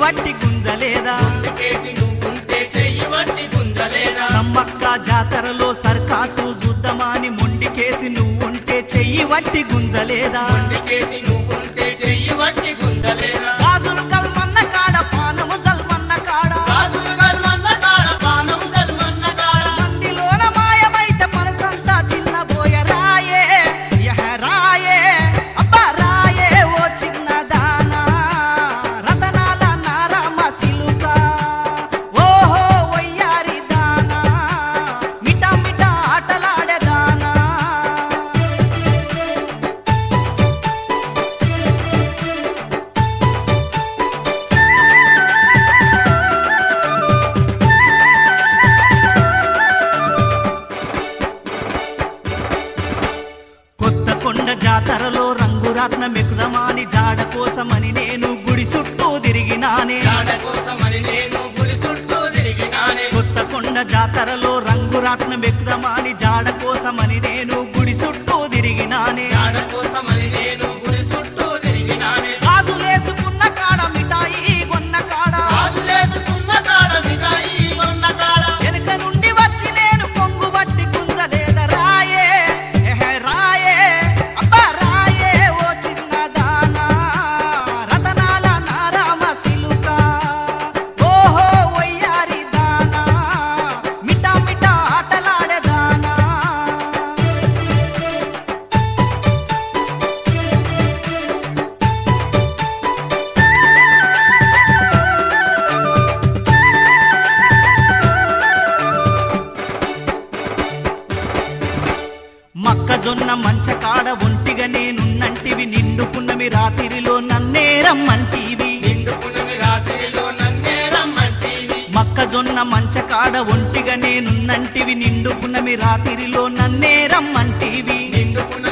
వట్టి గుంజలేదా ముందుకేసి నువ్వుంటే చెయ్యి వట్టి గుంజలేదా సమ్మక్క జాతరలో సర్కాసు చూద్దామని మొండికేసి నువ్వుంటే చెయ్యి వట్టి గుంజలేదా ముందుకేసి నువ్వుంటే చెయ్యి వట్టి గుంజలేదా గాజులు కల్మన్న కాడ పానము జల్మన్న కాడ రాజులు గల్మన్న కాడ పానం గల్మన్న కాడ మందిలోన మాయమైతే మనసంతా చిన్న బోయ రాయే యహ రాయే అబ్బా రాయే ఓ చిన్న దానా రతనాల నారమ్మ సిలుక ఓహో వయ్యారి దానా మిఠా మిఠా ఆటలాడే దానా కొత్త కొండ జాతరలో రంగురాత్న మెకుదమాని జాడ కోసమని నేను గుడి చుట్టూ తిరిగినానే జాడ కోసమని నేను గుడి చుట్టూ తిరిగినానే కొత్త కొండ జాతరలో రంగురాత్న మెకుదమాని జాడ కోసమని నేను గుడి చుట్టూ తిరిగినానే జాడ కోసమని నేను గుడి చుట్టూ తిరిగినానే గాజులేసుకున్న కాడ మిఠాయి కొన్న కాడ రాజులేసుకున్న కాడ మిఠాయి కొన్న కాడ వెనుక నుండి వచ్చి నేను కొంగు బట్టి గుంజలేద రాయే ఎహె రాయే అబ్బా రాయే ఓ చిన్న దానా రతనాల నారామ సిలుక ఓహో వయ్యారి దానా మిఠా మిఠా ఆటలాడే దానా మక్కజొన్న మంచకాడ ఒంటిగా నేనున్నంటివి నిండుకున్నవి రాత్రిలో నన్నే రమ్మంటివి నిండుకున్నవి రాత్రిలో నన్నే రమ్మంటివి మక్కజొన్న మంచకాడ ఒంటిగా నేనున్నంటివి నిండుకున్నవి రాత్రిలో నన్నే రమ్మంటివి నిండుకున్న